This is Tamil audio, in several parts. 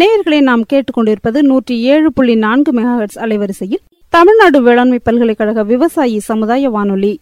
நேயர்களை நாம் கேட்டுக்கொண்டிருப்பது நூற்றி ஏழு புள்ளி நான்கு மெகாஹெட்ஸ் அலைவரிசையில் தமிழ்நாடு வேளாண்மை பல்கலைக்கழக விவசாயி சமுதாய வானொலி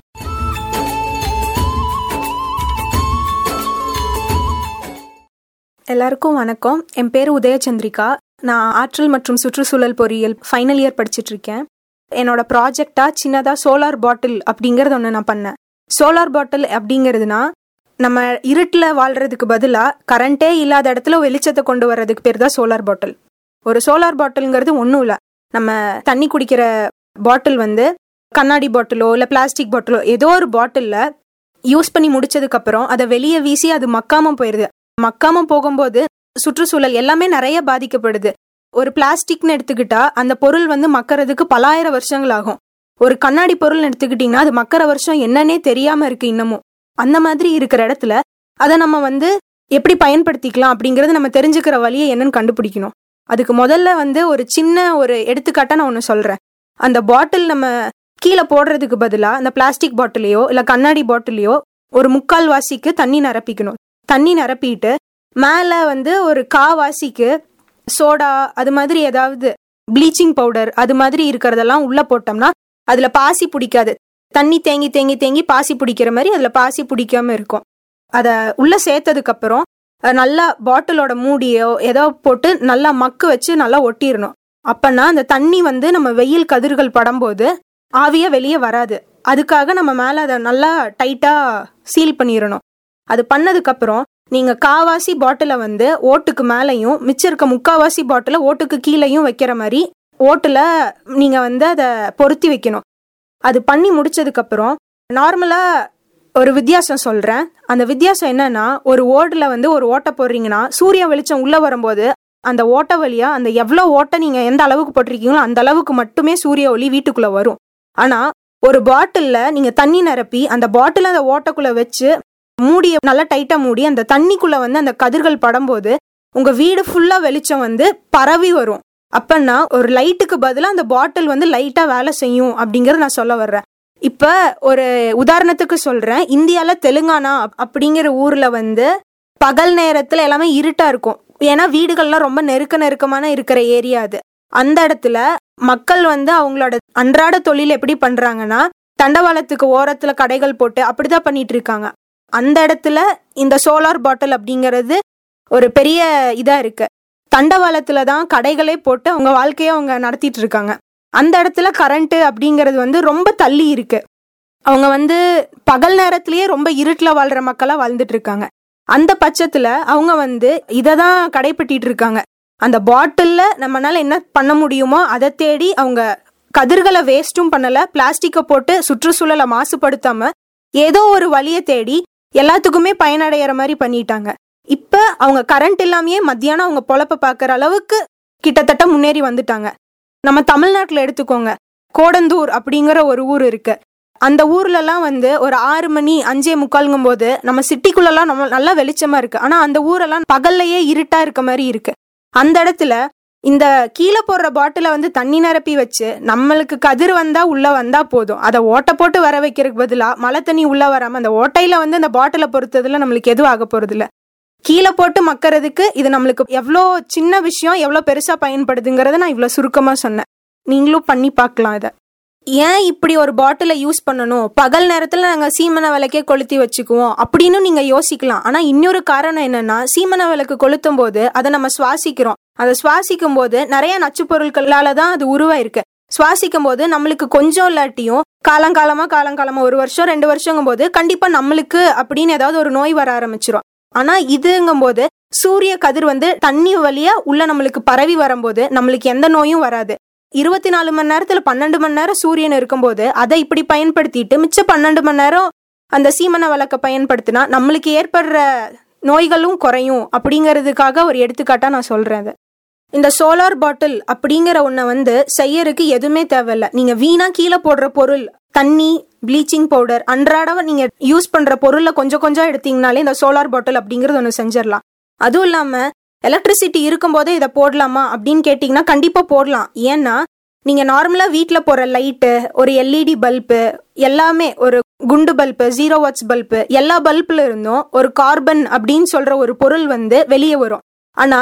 எல்லாருக்கும் வணக்கம் என் பேர் உதயச்சந்திரிகா நான் ஆற்றல் மற்றும் சுற்றுச்சூழல் பொறியியல் ஃபைனல் இயர் படிச்சுட்டு இருக்கேன் என்னோட ப்ராஜெக்டாக சின்னதாக சோலார் பாட்டில் அப்படிங்கிறது ஒன்று நான் பண்ணேன் சோலார் பாட்டில் அப்படிங்கிறதுனா நம்ம இருட்டில் வாழ்கிறதுக்கு பதிலாக கரண்ட்டே இல்லாத இடத்துல வெளிச்சத்தை கொண்டு வர்றதுக்கு பேர் தான் சோலார் பாட்டில் ஒரு சோலார் பாட்டில்ங்கிறது ஒன்றும் இல்லை நம்ம தண்ணி குடிக்கிற பாட்டில் வந்து கண்ணாடி பாட்டிலோ இல்லை பிளாஸ்டிக் பாட்டிலோ ஏதோ ஒரு பாட்டிலில் யூஸ் பண்ணி முடிச்சதுக்கப்புறம் அதை வெளியே வீசி அது மக்காமல் போயிடுது மக்காம போகும்போது சுற்றுச்சூழல் எல்லாமே நிறைய பாதிக்கப்படுது ஒரு பிளாஸ்டிக்னு எடுத்துக்கிட்டா அந்த பொருள் வந்து மக்கறதுக்கு பலாயிரம் வருஷங்கள் ஆகும் ஒரு கண்ணாடி பொருள்னு எடுத்துக்கிட்டிங்கன்னா அது மக்கற வருஷம் என்னன்னே தெரியாம இருக்கு இன்னமும் அந்த மாதிரி இருக்கிற இடத்துல அதை நம்ம வந்து எப்படி பயன்படுத்திக்கலாம் அப்படிங்கறது நம்ம தெரிஞ்சுக்கிற வழியை என்னன்னு கண்டுபிடிக்கணும் அதுக்கு முதல்ல வந்து ஒரு சின்ன ஒரு எடுத்துக்காட்டா நான் ஒன்று சொல்றேன் அந்த பாட்டில் நம்ம கீழே போடுறதுக்கு பதிலாக அந்த பிளாஸ்டிக் பாட்டிலையோ இல்லை கண்ணாடி பாட்டிலையோ ஒரு முக்கால் வாசிக்கு தண்ணி நிரப்பிக்கணும் தண்ணி நிரப்பிட்டு மேலே வந்து ஒரு காவாசிக்கு சோடா அது மாதிரி ஏதாவது ப்ளீச்சிங் பவுடர் அது மாதிரி இருக்கிறதெல்லாம் உள்ளே போட்டோம்னா அதில் பாசி பிடிக்காது தண்ணி தேங்கி தேங்கி தேங்கி பாசி பிடிக்கிற மாதிரி அதில் பாசி பிடிக்காம இருக்கும் அதை உள்ளே சேர்த்ததுக்கப்புறம் நல்லா பாட்டிலோட மூடியோ ஏதோ போட்டு நல்லா மக்கு வச்சு நல்லா ஒட்டிடணும் அப்போனா அந்த தண்ணி வந்து நம்ம வெயில் கதிர்கள் படும்போது ஆவியாக வெளியே வராது அதுக்காக நம்ம மேலே அதை நல்லா டைட்டாக சீல் பண்ணிடணும் அது பண்ணதுக்கப்புறம் நீங்கள் காவாசி பாட்டிலை வந்து ஓட்டுக்கு மேலேயும் மிச்சம் இருக்க முக்காவாசி பாட்டிலை ஓட்டுக்கு கீழேயும் வைக்கிற மாதிரி ஓட்டில் நீங்கள் வந்து அதை பொருத்தி வைக்கணும் அது பண்ணி முடிச்சதுக்கப்புறம் நார்மலாக ஒரு வித்தியாசம் சொல்கிறேன் அந்த வித்தியாசம் என்னன்னா ஒரு ஓடில் வந்து ஒரு ஓட்டை போடுறீங்கன்னா சூரிய வெளிச்சம் உள்ளே வரும்போது அந்த ஓட்டை வழியாக அந்த எவ்வளோ ஓட்டை நீங்கள் எந்த அளவுக்கு போட்டிருக்கீங்களோ அந்த அளவுக்கு மட்டுமே சூரிய ஒளி வீட்டுக்குள்ளே வரும் ஆனால் ஒரு பாட்டிலில் நீங்கள் தண்ணி நிரப்பி அந்த பாட்டில் அந்த ஓட்டைக்குள்ளே வச்சு மூடிய நல்லா டைட்டாக மூடி அந்த தண்ணிக்குள்ளே வந்து அந்த கதிர்கள் படும்போது உங்கள் வீடு ஃபுல்லாக வெளிச்சம் வந்து பரவி வரும் அப்பன்னா ஒரு லைட்டுக்கு பதிலாக அந்த பாட்டில் வந்து லைட்டாக வேலை செய்யும் அப்படிங்கிறத நான் சொல்ல வர்றேன் இப்போ ஒரு உதாரணத்துக்கு சொல்கிறேன் இந்தியாவில் தெலுங்கானா அப்படிங்கிற ஊரில் வந்து பகல் நேரத்தில் எல்லாமே இருட்டாக இருக்கும் ஏன்னா வீடுகள்லாம் ரொம்ப நெருக்க நெருக்கமான இருக்கிற ஏரியா அது அந்த இடத்துல மக்கள் வந்து அவங்களோட அன்றாட தொழில் எப்படி பண்ணுறாங்கன்னா தண்டவாளத்துக்கு ஓரத்தில் கடைகள் போட்டு அப்படிதான் பண்ணிட்டு இருக்காங்க அந்த இடத்துல இந்த சோலார் பாட்டில் அப்படிங்கிறது ஒரு பெரிய இதாக இருக்கு தண்டவாளத்துல தான் கடைகளே போட்டு அவங்க வாழ்க்கையை அவங்க நடத்திட்டு இருக்காங்க அந்த இடத்துல கரண்ட்டு அப்படிங்கிறது வந்து ரொம்ப தள்ளி இருக்கு அவங்க வந்து பகல் நேரத்திலேயே ரொம்ப இருட்டில் வாழ்ற மக்களாக வாழ்ந்துட்டு இருக்காங்க அந்த பட்சத்தில் அவங்க வந்து இதை தான் கடைப்பிட்டிட்டு இருக்காங்க அந்த பாட்டிலில் நம்மளால என்ன பண்ண முடியுமோ அதை தேடி அவங்க கதிர்களை வேஸ்ட்டும் பண்ணலை பிளாஸ்டிக்கை போட்டு சுற்றுச்சூழலை மாசுபடுத்தாம ஏதோ ஒரு வழியை தேடி எல்லாத்துக்குமே பயனடைகிற மாதிரி பண்ணிட்டாங்க இப்போ அவங்க கரண்ட் இல்லாமையே மத்தியானம் அவங்க பொழப்ப பார்க்குற அளவுக்கு கிட்டத்தட்ட முன்னேறி வந்துட்டாங்க நம்ம தமிழ்நாட்டில் எடுத்துக்கோங்க கோடந்தூர் அப்படிங்கிற ஒரு ஊர் இருக்கு அந்த ஊர்லலாம் வந்து ஒரு ஆறு மணி அஞ்சே முக்கால்ங்கும் போது நம்ம சிட்டிக்குள்ளெல்லாம் நம்ம நல்லா வெளிச்சமா இருக்கு ஆனா அந்த ஊரெல்லாம் பகல்லையே இருட்டா இருக்க மாதிரி இருக்கு அந்த இடத்துல இந்த கீழே போடுற பாட்டில வந்து தண்ணி நிரப்பி வச்சு நம்மளுக்கு கதிர் வந்தா உள்ள வந்தா போதும் அதை ஓட்டை போட்டு வர வைக்கிறதுக்கு பதிலா மழை தண்ணி உள்ள வராம அந்த ஓட்டையில வந்து அந்த பாட்டில பொறுத்ததுல நம்மளுக்கு எதுவும் ஆக போறது இல்ல கீழே போட்டு மக்கறதுக்கு இது நம்மளுக்கு எவ்வளோ சின்ன விஷயம் எவ்வளோ பெருசா பயன்படுதுங்கிறத நான் இவ்வளோ சுருக்கமா சொன்னேன் நீங்களும் பண்ணி பார்க்கலாம் இதை ஏன் இப்படி ஒரு பாட்டிலை யூஸ் பண்ணணும் பகல் நேரத்தில் நாங்கள் சீமனை விளக்கே கொளுத்தி வச்சுக்குவோம் அப்படின்னு நீங்கள் யோசிக்கலாம் ஆனால் இன்னொரு காரணம் என்னன்னா சீமனை விளக்கு கொளுத்தும் போது அதை நம்ம சுவாசிக்கிறோம் அதை சுவாசிக்கும் போது நிறைய நச்சு பொருட்களால தான் அது உருவாயிருக்கு சுவாசிக்கும் போது நம்மளுக்கு கொஞ்சம் இல்லாட்டியும் காலங்காலமா காலங்காலமா ஒரு வருஷம் ரெண்டு வருஷங்கும் போது கண்டிப்பா நம்மளுக்கு அப்படின்னு ஏதாவது ஒரு நோய் வர ஆரம்பிச்சிரும் ஆனா இதுங்கும் போது சூரிய கதிர் வந்து தண்ணி வழியா உள்ள நம்மளுக்கு பரவி வரும்போது நம்மளுக்கு எந்த நோயும் வராது இருபத்தி நாலு மணி நேரத்துல பன்னெண்டு மணி நேரம் சூரியன் இருக்கும்போது அதை இப்படி பயன்படுத்திட்டு மிச்சம் பன்னெண்டு மணி நேரம் அந்த சீமன விளக்க பயன்படுத்தினா நம்மளுக்கு ஏற்படுற நோய்களும் குறையும் அப்படிங்கிறதுக்காக ஒரு எடுத்துக்காட்டா நான் சொல்றேன் அது இந்த சோலார் பாட்டில் அப்படிங்கிற ஒன்றை வந்து செய்யறதுக்கு எதுவுமே தேவையில்ல நீங்க வீணா கீழே போடுற பொருள் தண்ணி ப்ளீச்சிங் பவுடர் அன்றாட நீங்க யூஸ் பண்ற பொருளை கொஞ்சம் கொஞ்சம் எடுத்தீங்கனாலே இந்த சோலார் பாட்டில் அப்படிங்கிறது ஒன்று செஞ்சிடலாம் அதுவும் இல்லாம எலக்ட்ரிசிட்டி இருக்கும்போதே இதை போடலாமா அப்படின்னு கேட்டிங்கன்னா கண்டிப்பாக போடலாம் ஏன்னா நீங்கள் நார்மலாக வீட்டில் போகிற லைட்டு ஒரு எல்இடி பல்பு எல்லாமே ஒரு குண்டு பல்பு ஜீரோ வாட்ஸ் பல்பு எல்லா பல்பில் இருந்தும் ஒரு கார்பன் அப்படின்னு சொல்கிற ஒரு பொருள் வந்து வெளியே வரும் ஆனால்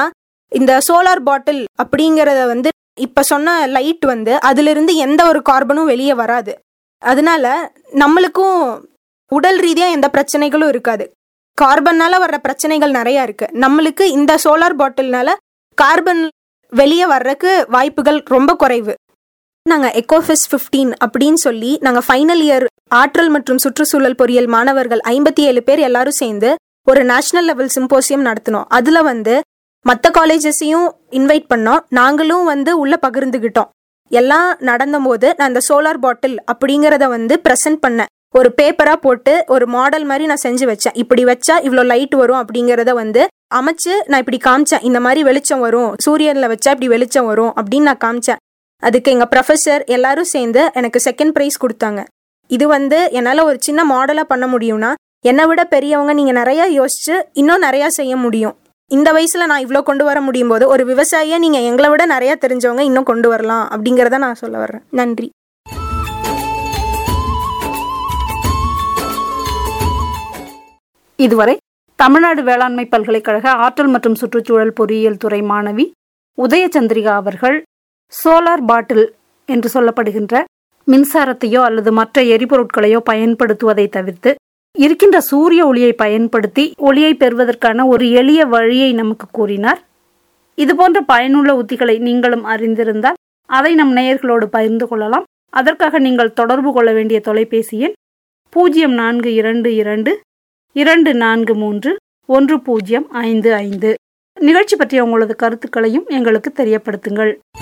இந்த சோலார் பாட்டில் அப்படிங்கறத வந்து இப்ப சொன்ன லைட் வந்து அதுல இருந்து எந்த ஒரு கார்பனும் வெளியே வராது அதனால நம்மளுக்கும் உடல் ரீதியா எந்த பிரச்சனைகளும் இருக்காது கார்பன்னால வர்ற பிரச்சனைகள் நிறைய இருக்கு நம்மளுக்கு இந்த சோலார் பாட்டில்னால கார்பன் வெளியே வர்றதுக்கு வாய்ப்புகள் ரொம்ப குறைவு நாங்கள் எக்கோஃபிஸ் ஃபிஃப்டீன் அப்படின்னு சொல்லி நாங்கள் ஃபைனல் இயர் ஆற்றல் மற்றும் சுற்றுச்சூழல் பொறியியல் மாணவர்கள் ஐம்பத்தி ஏழு பேர் எல்லாரும் சேர்ந்து ஒரு நேஷனல் லெவல் சிம்போசியம் நடத்தினோம் அதில் வந்து மற்ற காலேஜஸையும் இன்வைட் பண்ணோம் நாங்களும் வந்து உள்ள பகிர்ந்துக்கிட்டோம் எல்லாம் நடந்தபோது நான் இந்த சோலார் பாட்டில் அப்படிங்கிறத வந்து ப்ரெசென்ட் பண்ணேன் ஒரு பேப்பரா போட்டு ஒரு மாடல் மாதிரி நான் செஞ்சு வச்சேன் இப்படி வச்சா இவ்வளோ லைட் வரும் அப்படிங்கிறத வந்து அமைச்சு நான் இப்படி காமிச்சேன் இந்த மாதிரி வெளிச்சம் வரும் சூரியன்ல வச்சா இப்படி வெளிச்சம் வரும் அப்படின்னு நான் காமிச்சேன் அதுக்கு எங்க ப்ரொஃபஸர் எல்லாரும் சேர்ந்து எனக்கு செகண்ட் ப்ரைஸ் கொடுத்தாங்க இது வந்து என்னால் ஒரு சின்ன மாடலாக பண்ண முடியும்னா என்னை விட பெரியவங்க நீங்கள் நிறையா யோசிச்சு இன்னும் நிறையா செய்ய முடியும் இந்த வயசில் நான் இவ்வளோ கொண்டு வர முடியும் போது ஒரு விவசாயியை நீங்கள் எங்களை விட நிறையா தெரிஞ்சவங்க இன்னும் கொண்டு வரலாம் அப்படிங்கிறத நான் சொல்ல வர்றேன் நன்றி இதுவரை தமிழ்நாடு வேளாண்மை பல்கலைக்கழக ஆற்றல் மற்றும் சுற்றுச்சூழல் பொறியியல் துறை மாணவி உதயச்சந்திரிகா அவர்கள் சோலார் பாட்டில் என்று சொல்லப்படுகின்ற மின்சாரத்தையோ அல்லது மற்ற எரிபொருட்களையோ பயன்படுத்துவதை தவிர்த்து இருக்கின்ற சூரிய ஒளியை பயன்படுத்தி ஒளியை பெறுவதற்கான ஒரு எளிய வழியை நமக்கு கூறினார் இதுபோன்ற பயனுள்ள உத்திகளை நீங்களும் அறிந்திருந்தால் அதை நம் நேயர்களோடு பகிர்ந்து கொள்ளலாம் அதற்காக நீங்கள் தொடர்பு கொள்ள வேண்டிய தொலைபேசி எண் பூஜ்ஜியம் நான்கு இரண்டு இரண்டு இரண்டு நான்கு மூன்று ஒன்று பூஜ்ஜியம் ஐந்து ஐந்து நிகழ்ச்சி பற்றிய உங்களது கருத்துக்களையும் எங்களுக்கு தெரியப்படுத்துங்கள்